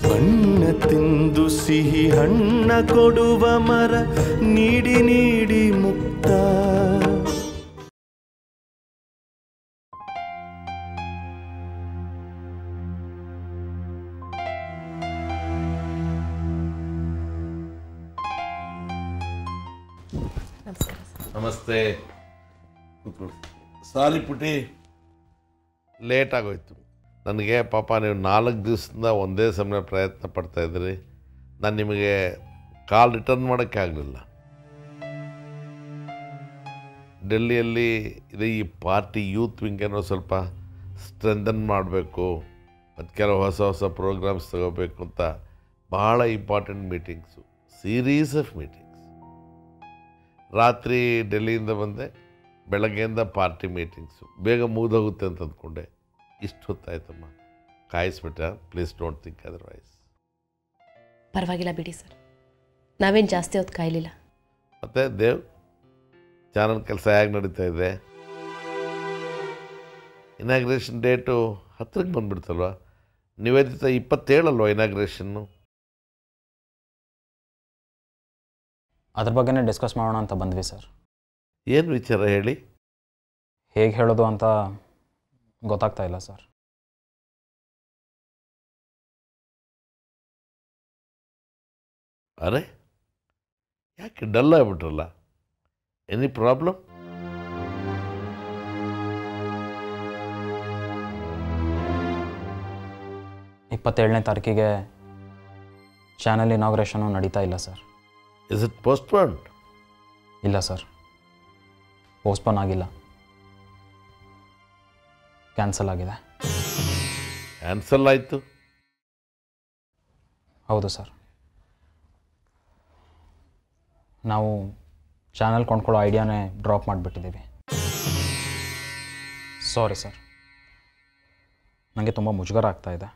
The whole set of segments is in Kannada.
ಬಣ್ಣ ತಿಂದು ಸಿಹಿ ಹಣ್ಣ ಕೊಡುವ ಮರ ನೀಡಿ ನೀಡಿ ಮುಕ್ತ ನಮಸ್ಕಾರ ಸರ್ ನಮಸ್ತೆ ಸಾರಿ ಪುಟಿ ಲೇಟ್ ಆಗೋಯ್ತು ನನಗೆ ಪಾಪ ನೀವು ನಾಲ್ಕು ದಿವಸದಿಂದ ಒಂದೇ ಸಮಯ ಪ್ರಯತ್ನ ಪಡ್ತಾ ಇದ್ದೀರಿ ನಾನು ನಿಮಗೆ ಕಾಲ್ ರಿಟರ್ನ್ ಮಾಡೋಕ್ಕೆ ಆಗಲಿಲ್ಲ ಡೆಲ್ಲಿಯಲ್ಲಿ ಇದು ಈ ಪಾರ್ಟಿ ಯೂತ್ ವಿಂಗ್ ಏನೋ ಸ್ವಲ್ಪ ಸ್ಟ್ರೆಂಥನ್ ಮಾಡಬೇಕು ಮತ್ತು ಕೆಲವು ಹೊಸ ಹೊಸ ಪ್ರೋಗ್ರಾಮ್ಸ್ ತಗೋಬೇಕು ಅಂತ ಭಾಳ important meetings series of meetings ರಾತ್ರಿ ಡೆಲ್ಲಿಯಿಂದ ಬಂದೆ ಬೆಳಗ್ಗೆಯಿಂದ ಪಾರ್ಟಿ ಮೀಟಿಂಗ್ಸು ಬೇಗ ಮುಗಿದೋಗುತ್ತೆ ಅಂತ ಅಂದ್ಕೊಂಡೆ ಇಷ್ಟು ಹೊತ್ತಾಯ್ತಮ್ಮ ಕಾಯಿಸ್ಬಿಟ್ಟ ಪ್ಲೀಸ್ ಡೋಂಟ್ ಥಿಂಕ್ ಅದರ್ವೈಸ್ ಪರವಾಗಿಲ್ಲ ಬಿಡಿ ಸರ್ ನಾವೇನು ಜಾಸ್ತಿ ಹೊತ್ತು ಕಾಯಲಿಲ್ಲ ಮತ್ತು ದೇವ್ ಚಾನಲ್ ಕೆಲಸ ಹೇಗೆ ನಡೀತಾ ಇದೆ ಇನಾಗ್ರೇಷನ್ ಡೇಟು ಹತ್ರಕ್ಕೆ ಬಂದುಬಿಡ್ತಲ್ವ ನಿವೇದಿತ ಇಪ್ಪತ್ತೇಳಲ್ವ ಇನಾಗ್ರೇಷನ್ನು ಅದ್ರ ಬಗ್ಗೆನೇ ಡಿಸ್ಕಸ್ ಮಾಡೋಣ ಅಂತ ಬಂದ್ವಿ ಸರ್ ಏನು ವಿಚಾರ ಹೇಳಿ ಹೇಗೆ ಹೇಳೋದು ಅಂತ ಗೊತ್ತಾಗ್ತಾ ಇಲ್ಲ ಸರ್ ಅರೆ ಯಾಕೆ ಡಲ್ ಆಗ್ಬಿಟ್ರಲ್ಲ ಎನಿ ಪ್ರಾಬ್ಲಮ್ ಇಪ್ಪತ್ತೇಳನೇ ತಾರೀಕಿಗೆ ಚಾನಲ್ ಇನಾಗ್ರೇಷನು ನಡೀತಾ ಇಲ್ಲ ಸರ್ ಇಸ್ ಇಟ್ ಪೋಸ್ಟ್ಪೋನ್ಡ್ ಇಲ್ಲ ಸರ್ ಪೋಸ್ಟ್ಪೋನ್ ಆಗಿಲ್ಲ ಕ್ಯಾನ್ಸಲ್ ಆಗಿದೆ ಕ್ಯಾನ್ಸಲ್ ಆಯಿತು ಹೌದು ಸರ್ ನಾವು ಚಾನಲ್ ಕೊಂಡ್ಕೊಳ್ಳೋ ಐಡಿಯಾನೇ ಡ್ರಾಪ್ ಮಾಡಿಬಿಟ್ಟಿದ್ದೀವಿ ಸಾರಿ ಸರ್ ನನಗೆ ತುಂಬ ಮುಜುಗರ ಆಗ್ತಾ ಇದೆ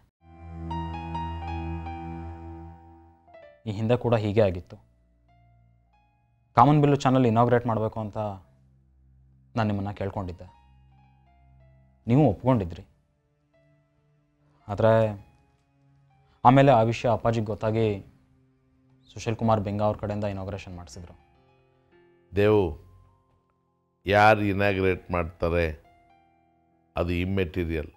ಈ ಹಿಂದೆ ಕೂಡ ಹೀಗೆ ಆಗಿತ್ತು ಕಾಮನ್ ಬಿಲ್ಲು ಚಾನಲ್ ಇನಾಗ್ರೇಟ್ ಮಾಡಬೇಕು ಅಂತ ನಾನು ನಿಮ್ಮನ್ನು ಕೇಳ್ಕೊಂಡಿದ್ದೆ ನೀವು ಒಪ್ಕೊಂಡಿದ್ರಿ ಆದರೆ ಆಮೇಲೆ ಆ ವಿಷಯ ಅಪ್ಪಾಜಿಗೆ ಗೊತ್ತಾಗಿ ಸುಶೀಲ್ ಕುಮಾರ್ ಬೆಂಗ ಅವ್ರ ಕಡೆಯಿಂದ ಇನಾಗ್ರೇಷನ್ ಮಾಡಿಸಿದ್ರು ದೇವು ಯಾರು ಇನಾಗ್ರೇಟ್ ಮಾಡ್ತಾರೆ ಅದು ಇಮ್ಮೆಟೀರಿಯಲ್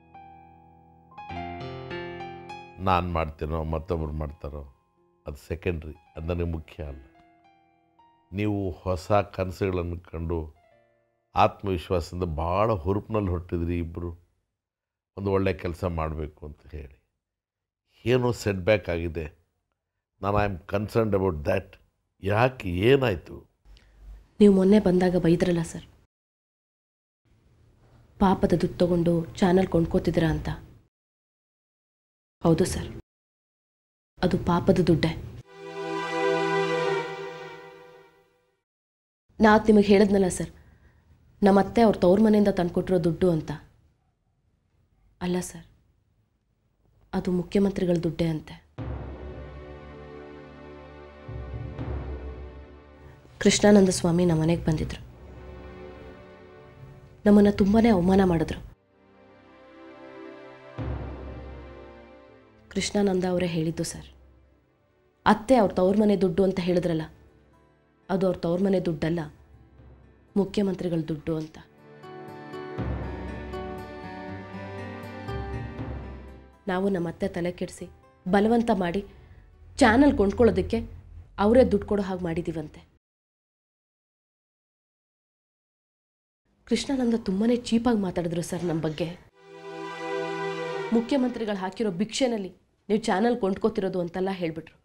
ನಾನು ಮಾಡ್ತೀನೋ ಮತ್ತೊಬ್ರು ಮಾಡ್ತಾರೋ ಅದು ಸೆಕೆಂಡ್ರಿ ಅದು ನನಗೆ ಮುಖ್ಯ ಅಲ್ಲ ನೀವು ಹೊಸ ಕನಸುಗಳನ್ನು ಕಂಡು ಆತ್ಮವಿಶ್ವಾಸದಿಂದ ಭಾಳ ಹುರುಪಿನಲ್ಲಿ ಹೊರಟಿದ್ರಿ ಇಬ್ಬರು ಒಂದು ಒಳ್ಳೆ ಕೆಲಸ ಮಾಡಬೇಕು ಅಂತ ಹೇಳಿ ಏನೋ ಸೆಟ್ ಬ್ಯಾಕ್ ಆಗಿದೆ ನಾನು I am concerned about that ಯಾಕೆ ಏನಾಯಿತು ನೀವು ಮೊನ್ನೆ ಬಂದಾಗ ಬೈದ್ರಲ್ಲ ಸರ್ ಪಾಪದ ದುಡ್ಡು ತಗೊಂಡು ಚಾನಲ್ ಕೊಂಡ್ಕೋತಿದ್ದೀರಾ ಅಂತ ಹೌದು ಸರ್ ಅದು ಪಾಪದ ದುಡ್ಡೇ ನಾವು ನಿಮಗೆ ಹೇಳಿದ್ನಲ್ಲ ಸರ್ ನಮ್ಮ ಅತ್ತೆ ಅವ್ರ ತವ್ರ ಮನೆಯಿಂದ ತಂದ್ಕೊಟ್ಟಿರೋ ದುಡ್ಡು ಅಂತ ಅಲ್ಲ ಸರ್ ಅದು ಮುಖ್ಯಮಂತ್ರಿಗಳ ದುಡ್ಡೇ ಅಂತೆ ಕೃಷ್ಣಾನಂದ ಸ್ವಾಮಿ ನಮ್ಮ ಮನೆಗೆ ಬಂದಿದ್ರು ನಮ್ಮನ್ನು ತುಂಬಾ ಅವಮಾನ ಮಾಡಿದ್ರು ಕೃಷ್ಣಾನಂದ ಅವರೇ ಹೇಳಿದ್ದು ಸರ್ ಅತ್ತೆ ಅವ್ರ ತವ್ರ ಮನೆ ದುಡ್ಡು ಅಂತ ಹೇಳಿದ್ರಲ್ಲ ಅದು ಅವ್ರ ತವ್ರ ಮನೆ ದುಡ್ಡಲ್ಲ ಮುಖ್ಯಮಂತ್ರಿಗಳ ದುಡ್ಡು ಅಂತ ನಾವು ನಮ್ಮ ಅತ್ತೆ ತಲೆ ಕೆಡಿಸಿ ಬಲವಂತ ಮಾಡಿ ಚಾನಲ್ ಕೊಂಡ್ಕೊಳ್ಳೋದಕ್ಕೆ ಅವರೇ ದುಡ್ಡು ಕೊಡೋ ಹಾಗೆ ಮಾಡಿದ್ದೀವಂತೆ ಕೃಷ್ಣಾನಂದ ತುಂಬಾ ಚೀಪಾಗಿ ಮಾತಾಡಿದ್ರು ಸರ್ ನಮ್ಮ ಬಗ್ಗೆ ಮುಖ್ಯಮಂತ್ರಿಗಳು ಹಾಕಿರೋ ಭಿಕ್ಷೆನಲ್ಲಿ ನೀವು ಚಾನಲ್ ಕೊಂಡ್ಕೋತಿರೋದು ಅಂತೆಲ್ಲ ಹೇಳಿಬಿಟ್ರು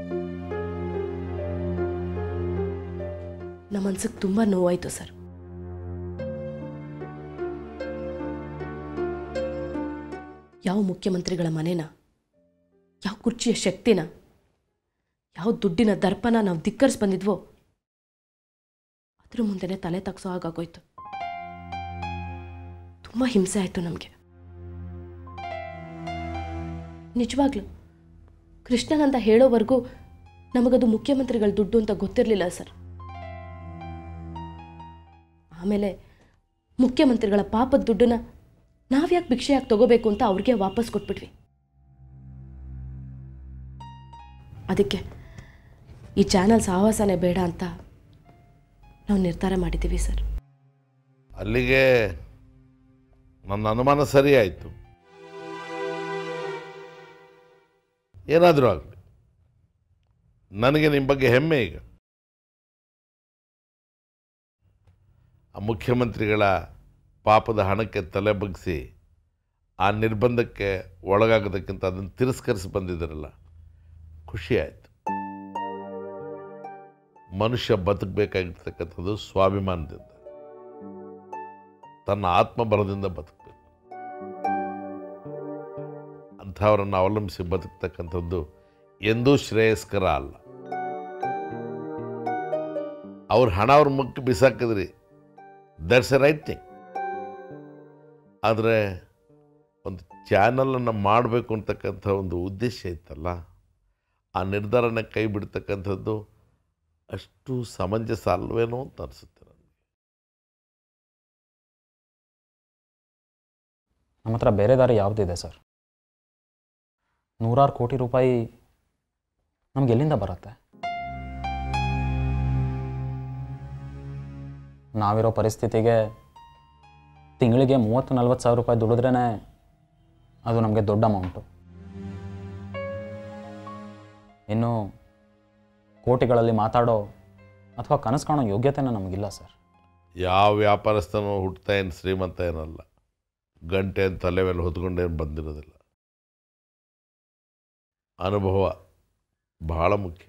ನಮ್ಮ ಮನ್ಸಿಗೆ ತುಂಬ ನೋವಾಯಿತು ಸರ್ ಯಾವ ಮುಖ್ಯಮಂತ್ರಿಗಳ ಮನೆನ ಯಾವ ಕುರ್ಚಿಯ ಶಕ್ತಿನ ಯಾವ ದುಡ್ಡಿನ ದರ್ಪನ ನಾವು ಧಿಕ್ಕರಿಸಿ ಬಂದಿದ್ವೋ ಅದ್ರ ಮುಂದೆನೆ ತಲೆ ತಗ್ಸೋ ಹಾಗಾಗೋಯ್ತು ತುಂಬ ಹಿಂಸೆ ಆಯಿತು ನಮಗೆ ನಿಜವಾಗ್ಲೂ ಕೃಷ್ಣನಂದ ಹೇಳೋವರೆಗೂ ನಮಗದು ಮುಖ್ಯಮಂತ್ರಿಗಳ ದುಡ್ಡು ಅಂತ ಗೊತ್ತಿರಲಿಲ್ಲ ಸರ್ ಆಮೇಲೆ ಮುಖ್ಯಮಂತ್ರಿಗಳ ಪಾಪದ ದುಡ್ಡನ್ನ ನಾವ್ಯಾಕೆ ಭಿಕ್ಷೆಯಾಗಿ ತಗೋಬೇಕು ಅಂತ ಅವ್ರಿಗೆ ವಾಪಸ್ ಕೊಟ್ಬಿಟ್ವಿ ಅದಕ್ಕೆ ಈ ಚಾನಲ್ ಸಹವಾಸನೇ ಬೇಡ ಅಂತ ನಾವು ನಿರ್ಧಾರ ಮಾಡಿದ್ದೀವಿ ಸರ್ ಅಲ್ಲಿಗೆ ನನ್ನ ಅನುಮಾನ ಸರಿ ಆಯಿತು ಏನಾದರೂ ಆಗಲಿ ನನಗೆ ನಿಮ್ಮ ಬಗ್ಗೆ ಹೆಮ್ಮೆ ಈಗ ಆ ಮುಖ್ಯಮಂತ್ರಿಗಳ ಪಾಪದ ಹಣಕ್ಕೆ ತಲೆ ಬಗ್ಗಿಸಿ ಆ ನಿರ್ಬಂಧಕ್ಕೆ ಒಳಗಾಗೋದಕ್ಕಿಂತ ಅದನ್ನು ತಿರಸ್ಕರಿಸಿ ಬಂದಿದ್ದಾರಲ್ಲ ಖುಷಿ ಆಯಿತು ಮನುಷ್ಯ ಬದುಕಬೇಕಾಗಿರ್ತಕ್ಕಂಥದ್ದು ಸ್ವಾಭಿಮಾನದಿಂದ ತನ್ನ ಆತ್ಮಬಲದಿಂದ ಬದುಕಬೇಕು ಅಂಥವರನ್ನು ಅವಲಂಬಿಸಿ ಬದುಕ್ತಕ್ಕಂಥದ್ದು ಎಂದೂ ಶ್ರೇಯಸ್ಕರ ಅಲ್ಲ ಅವ್ರ ಹಣ ಅವ್ರ ಮುಖ್ಯ ಬಿಸಾಕಿದ್ರಿ ದಟ್ಸ್ ಎ ರೈಟ್ ಥಿಂಗ್ ಆದರೆ ಒಂದು ಚಾನಲನ್ನು ಮಾಡಬೇಕು ಅಂತಕ್ಕಂಥ ಒಂದು ಉದ್ದೇಶ ಇತ್ತಲ್ಲ ಆ ನಿರ್ಧಾರನ ಕೈ ಬಿಡ್ತಕ್ಕಂಥದ್ದು ಅಷ್ಟು ಸಮಂಜಸ ಅಲ್ವೇನೋ ಅಂತ ಅನಿಸುತ್ತೆ ನನಗೆ ನಮ್ಮ ಹತ್ರ ಬೇರೆ ದಾರಿ ಯಾವುದಿದೆ ಸರ್ ನೂರಾರು ಕೋಟಿ ರೂಪಾಯಿ ನಮ್ಗೆ ಎಲ್ಲಿಂದ ಬರುತ್ತೆ ನಾವಿರೋ ಪರಿಸ್ಥಿತಿಗೆ ತಿಂಗಳಿಗೆ ಮೂವತ್ತು ನಲ್ವತ್ತು ಸಾವಿರ ರೂಪಾಯಿ ದುಡಿದ್ರೇ ಅದು ನಮಗೆ ದೊಡ್ಡ ಅಮೌಂಟು ಇನ್ನು ಕೋಟಿಗಳಲ್ಲಿ ಮಾತಾಡೋ ಅಥವಾ ಕನಸು ಕಾಣೋ ಯೋಗ್ಯತೆನೂ ನಮಗಿಲ್ಲ ಸರ್ ಯಾವ ವ್ಯಾಪಾರಸ್ಥನೂ ಹುಟ್ತಾ ಏನು ಶ್ರೀಮಂತ ಏನಲ್ಲ ಗಂಟೆ ಅಂತ ತಲೆ ಮೇಲೆ ಹೊತ್ಕೊಂಡೇನು ಬಂದಿರೋದಿಲ್ಲ ಅನುಭವ ಬಹಳ ಮುಖ್ಯ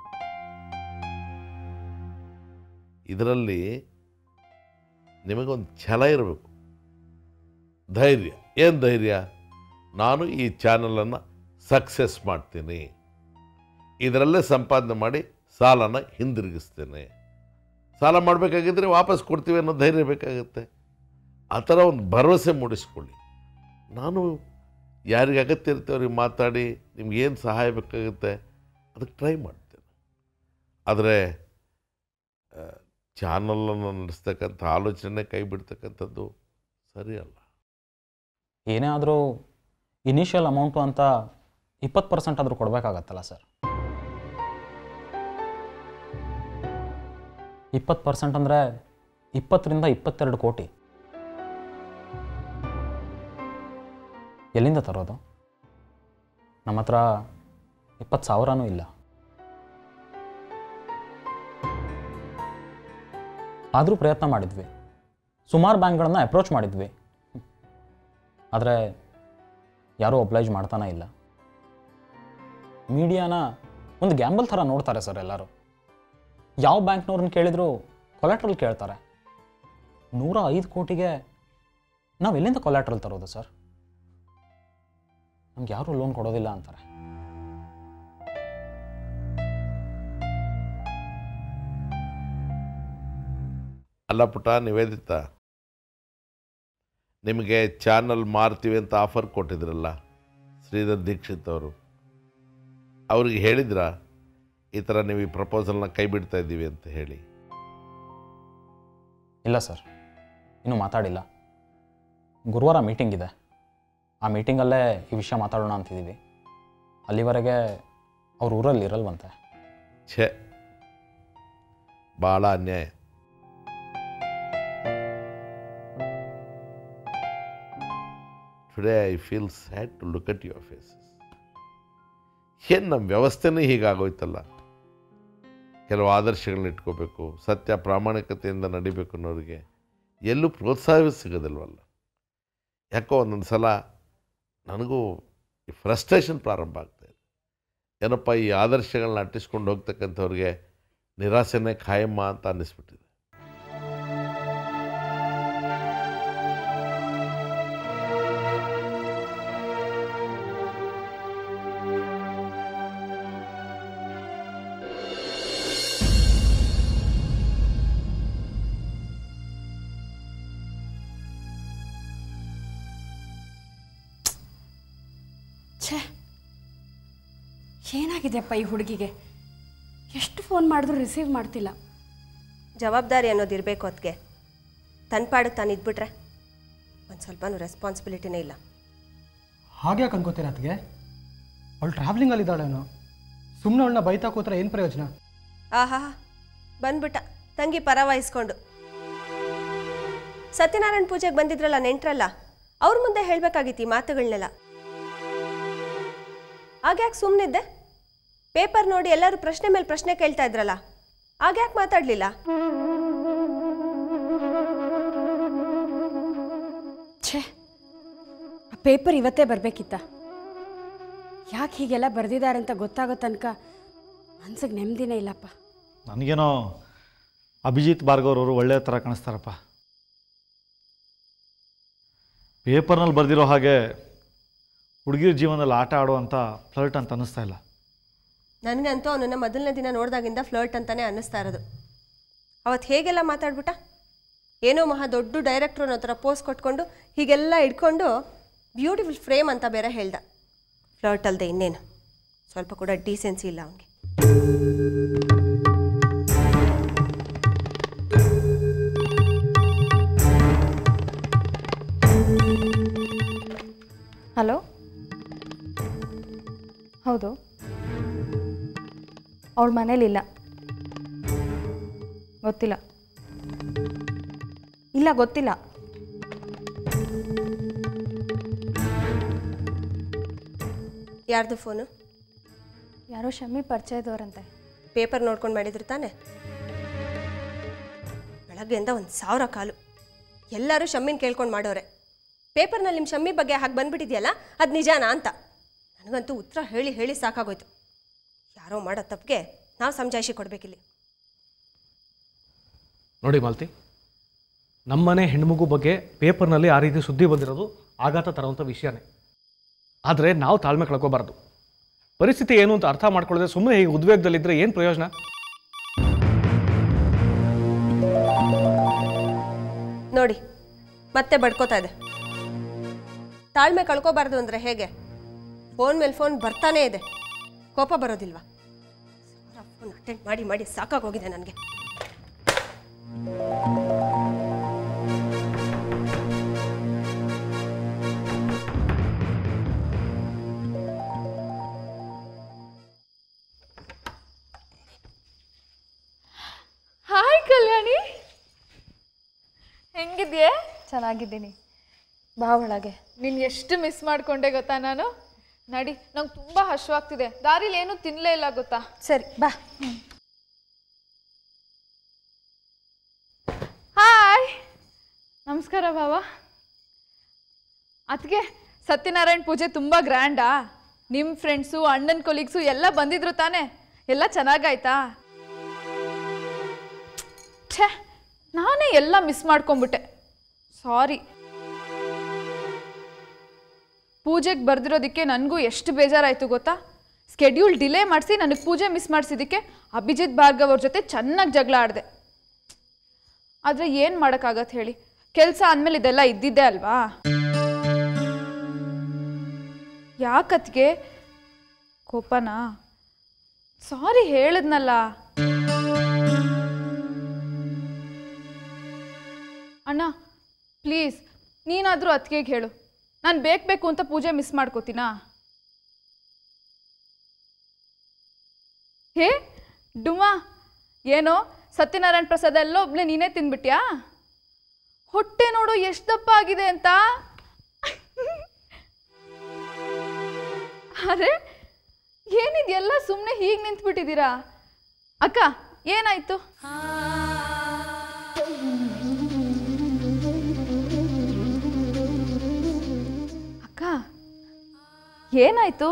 ಇದರಲ್ಲಿ ನಿಮಗೊಂದು ಛಲ ಇರಬೇಕು ಧೈರ್ಯ ಏನು ಧೈರ್ಯ ನಾನು ಈ ಚಾನಲನ್ನು ಸಕ್ಸಸ್ ಮಾಡ್ತೀನಿ ಇದರಲ್ಲೇ ಸಂಪಾದನೆ ಮಾಡಿ ಸಾಲನ ಹಿಂದಿರುಗಿಸ್ತೇನೆ ಸಾಲ ಮಾಡಬೇಕಾಗಿದ್ದರೆ ವಾಪಸ್ ಕೊಡ್ತೀವಿ ಅನ್ನೋ ಧೈರ್ಯ ಬೇಕಾಗುತ್ತೆ ಆ ಥರ ಒಂದು ಭರವಸೆ ಮೂಡಿಸ್ಕೊಳ್ಳಿ ನಾನು ಯಾರಿಗೆ ಅಗತ್ಯ ಇರುತ್ತೆ ಅವ್ರಿಗೆ ಮಾತಾಡಿ ನಿಮ್ಗೆ ಏನು ಸಹಾಯ ಬೇಕಾಗುತ್ತೆ ಅದಕ್ಕೆ ಟ್ರೈ ಮಾಡ್ತೇನೆ ಆದರೆ ಚಾನಲನ್ನು ನಡೆಸ್ತಕ್ಕಂಥ ಆಲೋಚನೆ ಕೈ ಬಿಡ್ತಕ್ಕಂಥದ್ದು ಸರಿ ಅಲ್ಲ ಏನೇ ಆದರೂ ಇನಿಷಿಯಲ್ ಅಮೌಂಟು ಅಂತ ಇಪ್ಪತ್ತು ಪರ್ಸೆಂಟ್ ಆದರೂ ಕೊಡಬೇಕಾಗತ್ತಲ್ಲ ಸರ್ ಇಪ್ಪತ್ತು ಪರ್ಸೆಂಟ್ ಅಂದರೆ ಇಪ್ಪತ್ತರಿಂದ ಇಪ್ಪತ್ತೆರಡು ಕೋಟಿ ಎಲ್ಲಿಂದ ತರೋದು ನಮ್ಮ ಹತ್ರ ಇಪ್ಪತ್ತು ಸಾವಿರನೂ ಇಲ್ಲ ಆದರೂ ಪ್ರಯತ್ನ ಮಾಡಿದ್ವಿ ಸುಮಾರು ಬ್ಯಾಂಕ್ಗಳನ್ನು ಅಪ್ರೋಚ್ ಮಾಡಿದ್ವಿ ಆದರೆ ಯಾರೂ ಒಬ್ಲೈಜ್ ಮಾಡ್ತಾನೆ ಇಲ್ಲ ಮೀಡಿಯಾನ ಒಂದು ಗ್ಯಾಂಬಲ್ ಥರ ನೋಡ್ತಾರೆ ಸರ್ ಎಲ್ಲರೂ ಯಾವ ಬ್ಯಾಂಕ್ನವ್ರನ್ನ ಕೇಳಿದ್ರು ಕೊಲೆಟ್ರಲ್ ಕೇಳ್ತಾರೆ ನೂರ ಐದು ಕೋಟಿಗೆ ನಾವು ಎಲ್ಲಿಂದ ಕೊಲೆಟ್ರಲ್ ತರೋದು ಸರ್ ನಮ್ಗೆ ಯಾರೂ ಲೋನ್ ಕೊಡೋದಿಲ್ಲ ಅಂತಾರೆ ಅಲ್ಲ ಪುಟ ನಿವೇದಿತ ನಿಮಗೆ ಚಾನಲ್ ಮಾರ್ತೀವಿ ಅಂತ ಆಫರ್ ಕೊಟ್ಟಿದ್ರಲ್ಲ ಶ್ರೀಧರ್ ದೀಕ್ಷಿತ್ ಅವರು ಅವ್ರಿಗೆ ಹೇಳಿದ್ರಾ ಈ ಥರ ನೀವು ಈ ಪ್ರಪೋಸಲ್ನ ಕೈ ಬಿಡ್ತಾ ಇದ್ದೀವಿ ಅಂತ ಹೇಳಿ ಇಲ್ಲ ಸರ್ ಇನ್ನೂ ಮಾತಾಡಿಲ್ಲ ಗುರುವಾರ ಮೀಟಿಂಗ್ ಇದೆ ಆ ಮೀಟಿಂಗಲ್ಲೇ ಈ ವಿಷಯ ಮಾತಾಡೋಣ ಅಂತಿದ್ದೀವಿ ಅಲ್ಲಿವರೆಗೆ ಅವ್ರ ಊರಲ್ಲಿ ಇರಲ್ವಂತೆ ಛೇ ಭಾಳ ಅನ್ಯಾಯ today I feel sad to look at your faces ಏನು ನಮ್ಮ ವ್ಯವಸ್ಥೆನೇ ಹೀಗಾಗೋಯ್ತಲ್ಲ ಕೆಲವು ಆದರ್ಶಗಳನ್ನ ಇಟ್ಕೋಬೇಕು ಸತ್ಯ ಪ್ರಾಮಾಣಿಕತೆಯಿಂದ ನಡಿಬೇಕು ಅನ್ನೋರಿಗೆ ಎಲ್ಲೂ ಪ್ರೋತ್ಸಾಹ ಸಿಗೋದಿಲ್ವಲ್ಲ ಯಾಕೋ ಒಂದೊಂದು ಸಲ ನನಗೂ ಫ್ರಸ್ಟ್ರೇಷನ್ ಪ್ರಾರಂಭ ಆಗ್ತಾಯಿದೆ ಏನಪ್ಪ ಈ ಆದರ್ಶಗಳನ್ನ ಅಟ್ಟಿಸ್ಕೊಂಡು ಹೋಗ್ತಕ್ಕಂಥವ್ರಿಗೆ ನಿರಾಸೆನೇ ಖಾಯಮ್ಮ ಅಂತ ಅನ್ನಿಸ್ಬಿಟ್ಟಿದೆ ಛೇ ಏನಾಗಿದೆಯಪ್ಪ ಈ ಹುಡುಗಿಗೆ ಎಷ್ಟು ಫೋನ್ ಮಾಡಿದ್ರು ರಿಸೀವ್ ಮಾಡ್ತಿಲ್ಲ ಜವಾಬ್ದಾರಿ ಅನ್ನೋದು ಇರಬೇಕು ಅದಕ್ಕೆ ತನ್ನ ಪಾಡಿಗೆ ತಾನು ಇದ್ಬಿಟ್ರೆ ಒಂದು ಸ್ವಲ್ಪನೂ ರೆಸ್ಪಾನ್ಸಿಬಿಲಿಟಿನೇ ಇಲ್ಲ ಹಾಗೆ ಯಾಕೆ ಅನ್ಕೋತೀರ ಅದಕ್ಕೆ ಅವಳು ಟ್ರಾವ್ಲಿಂಗಲ್ಲಿ ಇದ್ದಾಳೇನೋ ಸುಮ್ಮನೆ ಅವಳನ್ನ ಬೈತಾ ಕೂತ್ರೆ ಏನು ಪ್ರಯೋಜನ ಆಹಾ ಬಂದ್ಬಿಟ್ಟ ತಂಗಿ ಪರ ವಹಿಸ್ಕೊಂಡು ಸತ್ಯನಾರಾಯಣ ಪೂಜೆಗೆ ಬಂದಿದ್ರಲ್ಲ ನೆಂಟ್ರಲ್ಲ ಅವ್ರ ಮುಂದೆ ಹೇಳ್ಬೇಕಾಗಿತ್ತು ಈ ಮಾತುಗಳನ್ನೆಲ್ಲ ಆಗ್ಯಾಕೆ ಸುಮ್ಮನಿದ್ದೆ ಪೇಪರ್ ನೋಡಿ ಎಲ್ಲರೂ ಪ್ರಶ್ನೆ ಮೇಲೆ ಪ್ರಶ್ನೆ ಕೇಳ್ತಾ ಇದ್ರಲ್ಲ ಆಗ್ಯಾಕೆ ಮಾತಾಡಲಿಲ್ಲ ಛೇ ಆ ಪೇಪರ್ ಇವತ್ತೇ ಬರಬೇಕಿತ್ತ ಯಾಕೆ ಹೀಗೆಲ್ಲ ಬರೆದಿದ್ದಾರೆ ಅಂತ ಗೊತ್ತಾಗೋ ತನಕ ಮನ್ಸಿಗೆ ನೆಮ್ಮದಿನೇ ಇಲ್ಲಪ್ಪ ನನಗೇನೋ ಅಭಿಜಿತ್ ಭಾರ್ಗವ್ ಅವರು ಒಳ್ಳೆಯ ಥರ ಕಾಣಿಸ್ತಾರಪ್ಪ ಪೇಪರ್ನಲ್ಲಿ ಬರೆದಿರೋ ಹಾಗೆ ಹುಡುಗಿರ ಜೀವನದಲ್ಲಿ ಆಟ ಆಡುವಂಥ ಫ್ಲರ್ಟ್ ಅಂತ ಅನ್ನಿಸ್ತಾ ಇಲ್ಲ ನನಗಂತೂ ಅವನನ್ನು ಮೊದಲನೇ ದಿನ ನೋಡಿದಾಗಿಂದ ಫ್ಲರ್ಟ್ ಅಂತಾನೆ ಅನ್ನಿಸ್ತಾ ಇರೋದು ಅವತ್ತು ಹೇಗೆಲ್ಲ ಮಾತಾಡ್ಬಿಟ್ಟ ಏನೋ ಮಹಾ ದೊಡ್ಡ ಡೈರೆಕ್ಟ್ರು ಅನ್ನೋ ಥರ ಪೋಸ್ ಕೊಟ್ಕೊಂಡು ಹೀಗೆಲ್ಲ ಇಟ್ಕೊಂಡು ಬ್ಯೂಟಿಫುಲ್ ಫ್ರೇಮ್ ಅಂತ ಬೇರೆ ಹೇಳ್ದ ಫ್ಲರ್ಟ್ ಅಲ್ಲದೆ ಇನ್ನೇನು ಸ್ವಲ್ಪ ಕೂಡ ಡೀಸೆನ್ಸಿ ಇಲ್ಲ ಅವನಿಗೆ ಹಲೋ ಹೌದು ಅವಳ ಮನೇಲಿಲ್ಲ ಗೊತ್ತಿಲ್ಲ ಇಲ್ಲ ಗೊತ್ತಿಲ್ಲ ಯಾರ್ದು ಫೋನು ಯಾರೋ ಶಮ್ಮಿ ಪರಿಚಯದವ್ರಂತೆ ಪೇಪರ್ ನೋಡ್ಕೊಂಡು ಮಾಡಿದ್ರು ತಾನೆ ಬೆಳಗ್ಗೆಯಿಂದ ಒಂದು ಸಾವಿರ ಕಾಲು ಎಲ್ಲರೂ ಶಮ್ಮಿನ ಕೇಳ್ಕೊಂಡು ಮಾಡೋರೆ ಪೇಪರ್ನಲ್ಲಿ ನಿಮ್ಮ ಶಮ್ಮಿ ಬಗ್ಗೆ ಹಾಗೆ ಬಂದ್ಬಿಟ್ಟಿದೆಯಲ್ಲ ಅದು ನಿಜಾನಾ ಅಂತ ನನಗಂತೂ ಉತ್ತರ ಹೇಳಿ ಹೇಳಿ ಸಾಕಾಗೋಯ್ತು ಯಾರೋ ಮಾಡೋ ತಪ್ಪಿಗೆ ನಾವು ಸಮಜಾಯಿಷಿ ಕೊಡಬೇಕಿಲ್ಲಿ ನೋಡಿ ಮಾಲ್ತಿ ನಮ್ಮನೆ ಹೆಣ್ಮಗು ಬಗ್ಗೆ ಪೇಪರ್ನಲ್ಲಿ ಆ ರೀತಿ ಸುದ್ದಿ ಬಂದಿರೋದು ಆಘಾತ ತರುವಂಥ ವಿಷಯನೇ ಆದರೆ ನಾವು ತಾಳ್ಮೆ ಕಳ್ಕೊಬಾರ್ದು ಪರಿಸ್ಥಿತಿ ಏನು ಅಂತ ಅರ್ಥ ಮಾಡ್ಕೊಳ್ಳದೆ ಸುಮ್ಮನೆ ಹೀಗೆ ಉದ್ವೇಗದಲ್ಲಿದ್ದರೆ ಏನು ಪ್ರಯೋಜನ ನೋಡಿ ಮತ್ತೆ ಬಡ್ಕೋತಾ ಇದೆ ತಾಳ್ಮೆ ಕಳ್ಕೊಬಾರ್ದು ಅಂದರೆ ಹೇಗೆ ಫೋನ್ ಮೇಲೆ ಫೋನ್ ಬರ್ತಾನೇ ಇದೆ ಕೋಪ ಬರೋದಿಲ್ವಾ ಫೋನ್ ಅಟೆಂಡ್ ಮಾಡಿ ಮಾಡಿ ಸಾಕಾಗೋಗಿದೆ ನನಗೆ ಹಾಯ್ ಕಲ್ಯಾಣಿ ಹೆಂಗಿದ್ಯೆ ಚೆನ್ನಾಗಿದ್ದೀನಿ ಬಾ ಒಳಗೆ ನೀನು ಎಷ್ಟು ಮಿಸ್ ಮಾಡ್ಕೊಂಡೆ ಗೊತ್ತಾ ನಾನು ನಡಿ ನಂಗೆ ತುಂಬ ಹಶ್ವಾಗ್ತಿದೆ ದಾರಿಲಿ ಏನೂ ತಿನ್ನಲೇ ಇಲ್ಲ ಗೊತ್ತಾ ಸರಿ ಬಾ ಹಾಯ್ ನಮಸ್ಕಾರ ಬಾವ ಅದಕ್ಕೆ ಸತ್ಯನಾರಾಯಣ ಪೂಜೆ ತುಂಬ ಗ್ರ್ಯಾಂಡಾ ನಿಮ್ಮ ಫ್ರೆಂಡ್ಸು ಅಣ್ಣನ ಕೊಲೀಗ್ಸು ಎಲ್ಲ ಬಂದಿದ್ರು ತಾನೇ ಎಲ್ಲ ಚೆನ್ನಾಗಾಯ್ತಾ ಛೇ ನಾನೇ ಎಲ್ಲ ಮಿಸ್ ಮಾಡ್ಕೊಂಬಿಟ್ಟೆ ಸಾರಿ ಪೂಜೆಗೆ ಬರ್ದಿರೋದಕ್ಕೆ ನನಗೂ ಎಷ್ಟು ಬೇಜಾರಾಯಿತು ಗೊತ್ತಾ ಸ್ಕೆಡ್ಯೂಲ್ ಡಿಲೇ ಮಾಡಿಸಿ ನನಗೆ ಪೂಜೆ ಮಿಸ್ ಮಾಡಿಸಿದ್ದಕ್ಕೆ ಅಭಿಜಿತ್ ಭಾರ್ಗವ್ ಅವ್ರ ಜೊತೆ ಚೆನ್ನಾಗಿ ಜಗಳ ಆಡಿದೆ ಆದರೆ ಏನು ಮಾಡೋಕ್ಕಾಗತ್ತೆ ಹೇಳಿ ಕೆಲಸ ಅಂದಮೇಲೆ ಇದೆಲ್ಲ ಇದ್ದಿದ್ದೆ ಅಲ್ವಾ ಯಾಕತ್ಗೆ ಕೋಪನಾ ಸಾರಿ ಹೇಳಿದ್ನಲ್ಲ ಅಣ್ಣ ಪ್ಲೀಸ್ ನೀನಾದರೂ ಅತ್ತಿಗೆಗೆ ಹೇಳು ನಾನು ಬೇಕು ಬೇಕು ಅಂತ ಪೂಜೆ ಮಿಸ್ ಮಾಡ್ಕೋತೀನಾ ಹೇ ಡುಮಾ ಏನೋ ಸತ್ಯನಾರಾಯಣ ಪ್ರಸಾದ ಎಲ್ಲ ಒಬ್ಳೆ ನೀನೇ ತಿಂದ್ಬಿಟ್ಯಾ ಹೊಟ್ಟೆ ನೋಡು ಎಷ್ಟು ದಪ್ಪ ಆಗಿದೆ ಅಂತ ಅರೆ ಏನಿದೆಲ್ಲ ಸುಮ್ಮನೆ ಹೀಗೆ ನಿಂತ್ಬಿಟ್ಟಿದ್ದೀರಾ ಅಕ್ಕ ಏನಾಯ್ತು ಅಕ್ಕ ಏನಾಯ್ತು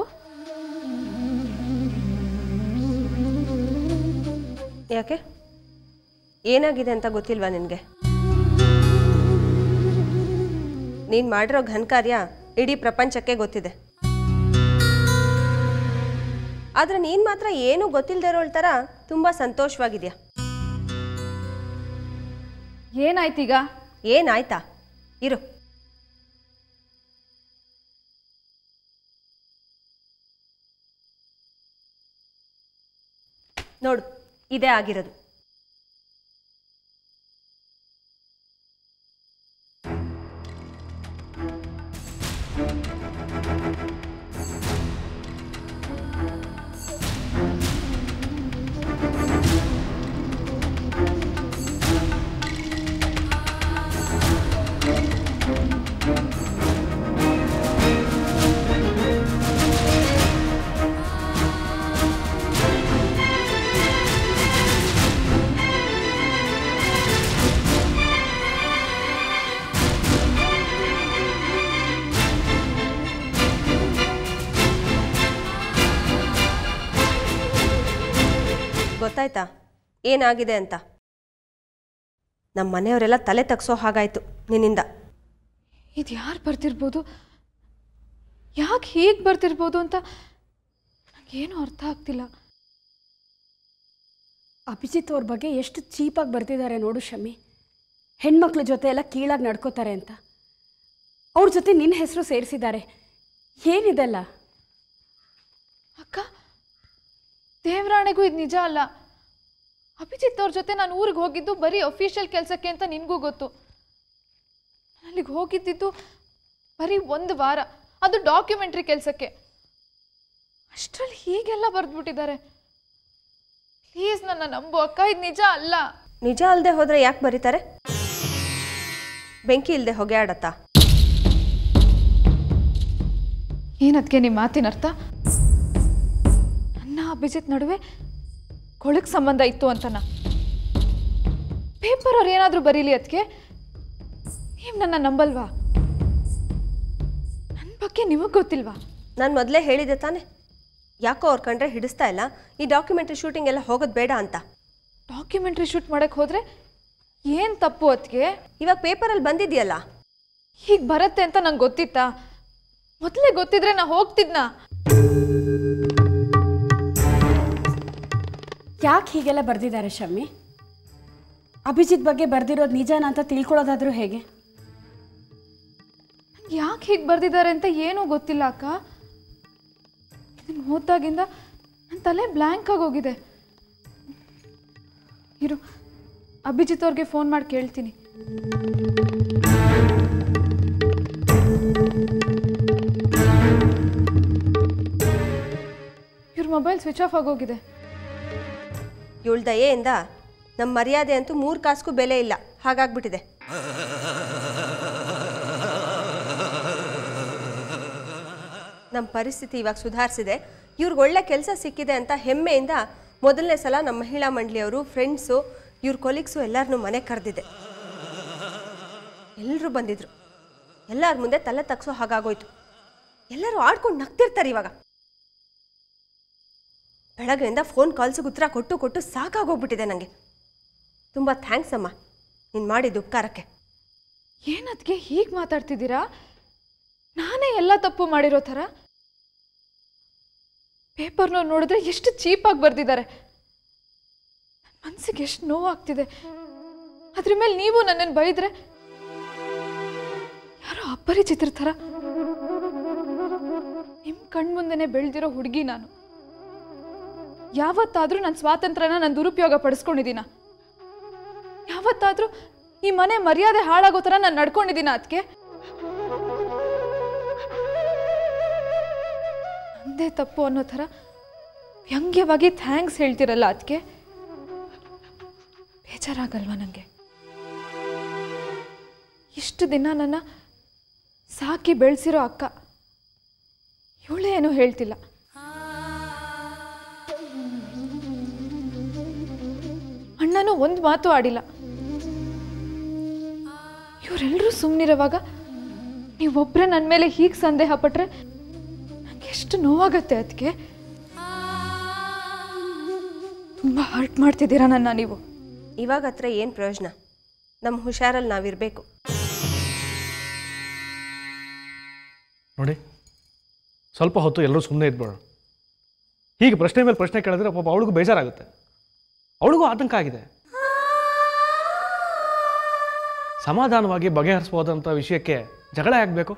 ಯಾಕೆ ಏನಾಗಿದೆ ಅಂತ ಗೊತ್ತಿಲ್ವಾ ನಿನಗೆ ನೀನು ಮಾಡಿರೋ ಘನ ಕಾರ್ಯ ಇಡೀ ಪ್ರಪಂಚಕ್ಕೆ ಗೊತ್ತಿದೆ ಆದರೆ ನೀನು ಮಾತ್ರ ಏನೂ ಗೊತ್ತಿಲ್ಲದೆ ಇರೋಳ್ ಥರ ತುಂಬ ಸಂತೋಷವಾಗಿದೆಯಾ ಏನಾಯ್ತೀಗ ಏನಾಯ್ತಾ ಇರು ನೋಡು ಇದೇ ಆಗಿರೋದು ಗೊತ್ತಾಯ್ತಾ ಏನಾಗಿದೆ ಅಂತ ನಮ್ಮ ಮನೆಯವರೆಲ್ಲ ತಲೆ ತಗ್ಸೋ ಹಾಗಾಯ್ತು ನಿನ್ನಿಂದ ಇದು ಯಾರು ಬರ್ತಿರ್ಬೋದು ಯಾಕೆ ಹೀಗೆ ಬರ್ತಿರ್ಬೋದು ಅಂತ ನನಗೇನು ಅರ್ಥ ಆಗ್ತಿಲ್ಲ ಅಭಿಜಿತ್ ಅವ್ರ ಬಗ್ಗೆ ಎಷ್ಟು ಚೀಪಾಗಿ ಬರ್ತಿದ್ದಾರೆ ನೋಡು ಶಮಿ ಹೆಣ್ಮಕ್ಳ ಜೊತೆ ಎಲ್ಲ ಕೀಳಾಗಿ ನಡ್ಕೋತಾರೆ ಅಂತ ಅವ್ರ ಜೊತೆ ನಿನ್ನ ಹೆಸರು ಸೇರಿಸಿದ್ದಾರೆ ಏನಿದೆಲ್ಲ ಅಕ್ಕ ದೇವರಾಣೆಗೂ ಇದು ನಿಜ ಅಲ್ಲ ಅಭಿಜಿತ್ ಅವ್ರ ಜೊತೆ ನಾನು ಊರಿಗೆ ಹೋಗಿದ್ದು ಬರೀ ಅಫಿಷಿಯಲ್ ಕೆಲಸಕ್ಕೆ ಅಂತ ನಿನಗೂ ಗೊತ್ತು ನಾನು ಅಲ್ಲಿಗೆ ಹೋಗಿದ್ದಿದ್ದು ಬರೀ ಒಂದು ವಾರ ಅದು ಡಾಕ್ಯುಮೆಂಟ್ರಿ ಕೆಲಸಕ್ಕೆ ಅಷ್ಟರಲ್ಲಿ ಹೀಗೆಲ್ಲ ಬರೆದ್ಬಿಟ್ಟಿದ್ದಾರೆ ಪ್ಲೀಸ್ ನನ್ನ ನಂಬು ಅಕ್ಕ ಇದು ನಿಜ ಅಲ್ಲ ನಿಜ ಅಲ್ಲದೆ ಹೋದರೆ ಯಾಕೆ ಬರೀತಾರೆ ಬೆಂಕಿ ಇಲ್ಲದೆ ಹೊಗೆ ಆಡತ್ತಾ ಏನದಕ್ಕೆ ನಿಮ್ಮ ಮಾತಿನ ಅರ್ಥ ನನ್ನ ಅಭಿಜಿತ್ ನಡುವೆ ಕೊಳಕ್ ಸಂಬಂಧ ಇತ್ತು ಅಂತನ ಪೇಪರ್ ಅವ್ರು ಏನಾದರೂ ಬರೀಲಿ ಅದಕ್ಕೆ ನೀವು ನನ್ನ ನಂಬಲ್ವಾ ನನ್ನ ಬಗ್ಗೆ ನಿಮಗೆ ಗೊತ್ತಿಲ್ವಾ ನಾನು ಮೊದಲೇ ಹೇಳಿದೆ ತಾನೆ ಯಾಕೋ ಅವ್ರು ಕಂಡ್ರೆ ಹಿಡಿಸ್ತಾ ಇಲ್ಲ ಈ ಡಾಕ್ಯುಮೆಂಟ್ರಿ ಶೂಟಿಂಗ್ ಎಲ್ಲ ಹೋಗೋದು ಬೇಡ ಅಂತ ಡಾಕ್ಯುಮೆಂಟ್ರಿ ಶೂಟ್ ಮಾಡಕ್ಕೆ ಹೋದರೆ ಏನು ತಪ್ಪು ಅದಕ್ಕೆ ಇವಾಗ ಪೇಪರಲ್ಲಿ ಬಂದಿದೆಯಲ್ಲ ಹೀಗೆ ಬರುತ್ತೆ ಅಂತ ನಂಗೆ ಗೊತ್ತಿತ್ತಾ ಮೊದಲೇ ಗೊತ್ತಿದ್ರೆ ನಾ ಹೋಗ್ತಿದ್ನಾ ಯಾಕೆ ಹೀಗೆಲ್ಲ ಬರೆದಿದ್ದಾರೆ ಶಮ್ಮಿ ಅಭಿಜಿತ್ ಬಗ್ಗೆ ಬರೆದಿರೋದು ನಿಜಾನ ಅಂತ ತಿಳ್ಕೊಳ್ಳೋದಾದ್ರೂ ಹೇಗೆ ಯಾಕೆ ಹೀಗೆ ಬರ್ದಿದ್ದಾರೆ ಅಂತ ಏನೂ ಗೊತ್ತಿಲ್ಲ ಅಕ್ಕ ಇದನ್ನು ಓದ್ದಾಗಿಂದ ನನ್ನ ತಲೆ ಬ್ಲ್ಯಾಂಕ್ ಆಗೋಗಿದೆ ಇರು ಅಭಿಜಿತ್ ಅವ್ರಿಗೆ ಫೋನ್ ಮಾಡಿ ಕೇಳ್ತೀನಿ ಇವ್ರ ಮೊಬೈಲ್ ಸ್ವಿಚ್ ಆಫ್ ಆಗೋಗಿದೆ ಇವಳ ದಯೆಯಿಂದ ನಮ್ಮ ಮರ್ಯಾದೆ ಅಂತೂ ಮೂರು ಕಾಸ್ಗೂ ಬೆಲೆ ಇಲ್ಲ ಹಾಗಾಗ್ಬಿಟ್ಟಿದೆ ನಮ್ಮ ಪರಿಸ್ಥಿತಿ ಇವಾಗ ಸುಧಾರಿಸಿದೆ ಇವ್ರಿಗೆ ಒಳ್ಳೆ ಕೆಲಸ ಸಿಕ್ಕಿದೆ ಅಂತ ಹೆಮ್ಮೆಯಿಂದ ಮೊದಲನೇ ಸಲ ನಮ್ಮ ಮಹಿಳಾ ಮಂಡಳಿಯವರು ಫ್ರೆಂಡ್ಸು ಇವ್ರ ಕೊಲೀಗ್ಸು ಎಲ್ಲರನ್ನೂ ಮನೆ ಕರೆದಿದೆ ಎಲ್ಲರೂ ಬಂದಿದ್ರು ಎಲ್ಲರ ಮುಂದೆ ತಲೆ ತಗ್ಸೋ ಹಾಗಾಗೋಯ್ತು ಎಲ್ಲರೂ ಆಡ್ಕೊಂಡು ನಗ್ತಿರ್ತಾರೆ ಇವಾಗ ಬೆಳಗ್ಗೆಯಿಂದ ಫೋನ್ ಕಾಲ್ಸಿಗೆ ಉತ್ತರ ಕೊಟ್ಟು ಕೊಟ್ಟು ಸಾಕಾಗೋಗ್ಬಿಟ್ಟಿದೆ ನನಗೆ ತುಂಬ ಥ್ಯಾಂಕ್ಸ್ ಅಮ್ಮ ನೀನು ಮಾಡಿದ ಉಪಕಾರಕ್ಕೆ ಏನದ್ಗೆ ಹೀಗೆ ಮಾತಾಡ್ತಿದ್ದೀರಾ ನಾನೇ ಎಲ್ಲ ತಪ್ಪು ಮಾಡಿರೋ ಥರ ಪೇಪರ್ನ ನೋಡಿದ್ರೆ ಎಷ್ಟು ಚೀಪಾಗಿ ಬರೆದಿದ್ದಾರೆ ಮನಸ್ಸಿಗೆ ಎಷ್ಟು ನೋವಾಗ್ತಿದೆ ಅದ್ರ ಮೇಲೆ ನೀವು ನನ್ನನ್ನು ಬೈದ್ರೆ ಯಾರೋ ಅಪರಿಚಿತರ ಥರ ನಿಮ್ಮ ಕಣ್ಮುಂದೆನೆ ಬೆಳೆದಿರೋ ಹುಡುಗಿ ನಾನು ಯಾವತ್ತಾದ್ರೂ ನನ್ನ ಸ್ವಾತಂತ್ರ್ಯನ ನಾನು ದುರುಪಯೋಗ ಪಡಿಸ್ಕೊಂಡಿದ್ದೀನ ಯಾವತ್ತಾದ್ರೂ ಈ ಮನೆ ಮರ್ಯಾದೆ ಹಾಳಾಗೋ ಥರ ನಾನು ನಡ್ಕೊಂಡಿದ್ದೀನ ಅದಕ್ಕೆ ನಂದೇ ತಪ್ಪು ಅನ್ನೋ ಥರ ವ್ಯಂಗ್ಯವಾಗಿ ಥ್ಯಾಂಕ್ಸ್ ಹೇಳ್ತಿರಲ್ಲ ಅದಕ್ಕೆ ಬೇಜಾರಾಗಲ್ವಾ ನನಗೆ ಇಷ್ಟು ದಿನ ನನ್ನ ಸಾಕಿ ಬೆಳೆಸಿರೋ ಅಕ್ಕ ಇವಳೇ ಏನೂ ಹೇಳ್ತಿಲ್ಲ ಅಣ್ಣನೂ ಒಂದು ಮಾತು ಆಡಿಲ್ಲ ಇವರೆಲ್ಲರೂ ಸುಮ್ಮನಿರೋವಾಗ ನೀವೊಬ್ಬರೇ ನನ್ನ ಮೇಲೆ ಹೀಗೆ ಸಂದೇಹ ಪಟ್ರೆ ನಂಗೆ ಎಷ್ಟು ನೋವಾಗತ್ತೆ ಅದಕ್ಕೆ ತುಂಬ ಹರ್ಟ್ ಮಾಡ್ತಿದ್ದೀರಾ ನನ್ನ ನೀವು ಇವಾಗ ಹತ್ರ ಏನು ಪ್ರಯೋಜನ ನಮ್ಮ ಹುಷಾರಲ್ಲಿ ನಾವಿರಬೇಕು ನೋಡಿ ಸ್ವಲ್ಪ ಹೊತ್ತು ಎಲ್ಲರೂ ಸುಮ್ಮನೆ ಇದ್ಬೇಡ ಹೀಗೆ ಪ್ರಶ್ನೆ ಮೇಲೆ ಪ್ರಶ್ನೆ ಕೇಳಿದ್ರೆ ಪಾಪ ಅವಳಿಗೂ ಬೇಜಾರಾಗುತ್ತೆ ಅವಳಿಗೂ ಆತಂಕ ಆಗಿದೆ ಸಮಾಧಾನವಾಗಿ ಬಗೆಹರಿಸ್ಬೋದಂಥ ವಿಷಯಕ್ಕೆ ಜಗಳ ಆಗಬೇಕು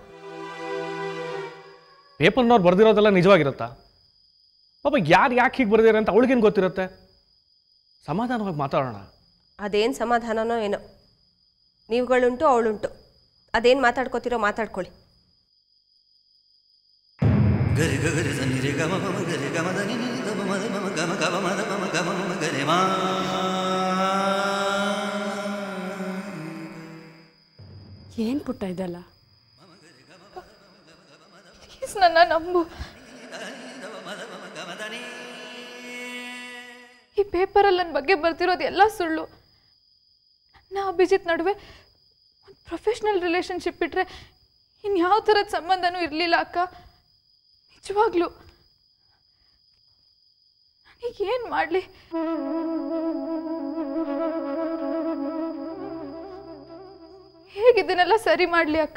ಪೇಪರ್ನವ್ರು ಬರೆದಿರೋದೆಲ್ಲ ನಿಜವಾಗಿರುತ್ತಾ ಪಾಪ ಯಾರು ಯಾಕೆ ಹೀಗೆ ಬರೆದಿರ ಅಂತ ಅವಳಿಗೇನು ಗೊತ್ತಿರುತ್ತೆ ಸಮಾಧಾನವಾಗಿ ಮಾತಾಡೋಣ ಅದೇನು ಸಮಾಧಾನನೋ ಏನೋ ನೀವುಗಳುಂಟು ಅವಳುಂಟು ಅದೇನು ಮಾತಾಡ್ಕೋತಿರೋ ಮಾತಾಡ್ಕೊಳ್ಳಿ ಗರಿ ಗರಿ ಧನಿ ರೆ ಗಮ ಮಮ ಗರಿ ಗಮ ಧನಿ ನಿ ದ ಮಮ ದ ಮಮ ಗಮ ಗಮ ಮದ ಮಮ ಗಮ ಮಮ ಗರಿ ಮಾ ಏನು ಪುಟ್ಟ ಇದೆಲ್ಲ ಪ್ಲೀಸ್ ನನ್ನ ನಂಬು ಈ ಪೇಪರಲ್ಲಿ ನನ್ನ ಬಗ್ಗೆ ಬರ್ತಿರೋದು ಎಲ್ಲ ಸುಳ್ಳು ನನ್ನ ಅಭಿಜಿತ್ ನಡುವೆ ಒಂದು ಪ್ರೊಫೆಷ್ನಲ್ ರಿಲೇಷನ್ಶಿಪ್ ಬಿಟ್ಟರೆ ಇನ್ಯಾವ ಥರದ ಸಂಬಂಧನೂ ಇರಲಿಲ್ಲ ಅಕ್ಕ ನಿಜವಾಗ್ಲೂ ನಾನು ಈಗ ಏನು ಮಾಡಲಿ ಹೇಗಿದ್ದನ್ನೆಲ್ಲ ಸರಿ ಮಾಡಲಿ ಅಕ್ಕ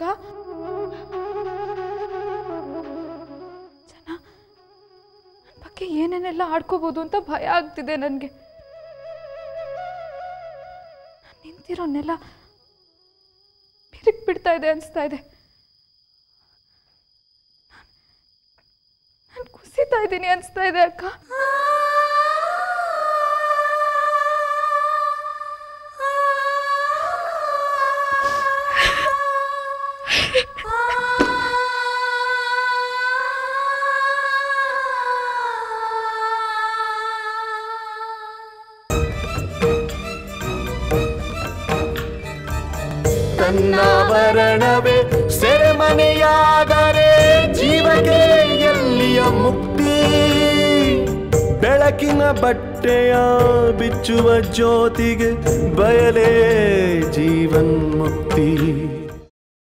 ಜನ ನನ್ನ ಬಗ್ಗೆ ಏನೇನೆಲ್ಲ ಆಡ್ಕೋಬೋದು ಅಂತ ಭಯ ಆಗ್ತಿದೆ ನನಗೆ ನಾನು ನಿಂತಿರೋನ್ನೆಲ್ಲ ಬಿರುಕ್ ಬಿಡ್ತಾ ಇದೆ ಅನಿಸ್ತಾ ಇದೆ ನಾನು ಕುಸಿತಾ ಇದ್ದೀನಿ ಅನಿಸ್ತಾ ಇದೆ ಅಕ್ಕ ತನ್ನಾವರಣವೇ ಸೆರೆಮನೆಯಾದರೆ ಜೀವಕ್ಕೆ ಎಲ್ಲಿಯ ಮುಕ್ತಿ ಬೆಳಕಿನ ಬಟ್ಟೆಯ ಬಿಚ್ಚುವ ಜ್ಯೋತಿಗೆ ಬಯಲೇ ಜೀವನ್ಮುಕ್ತಿ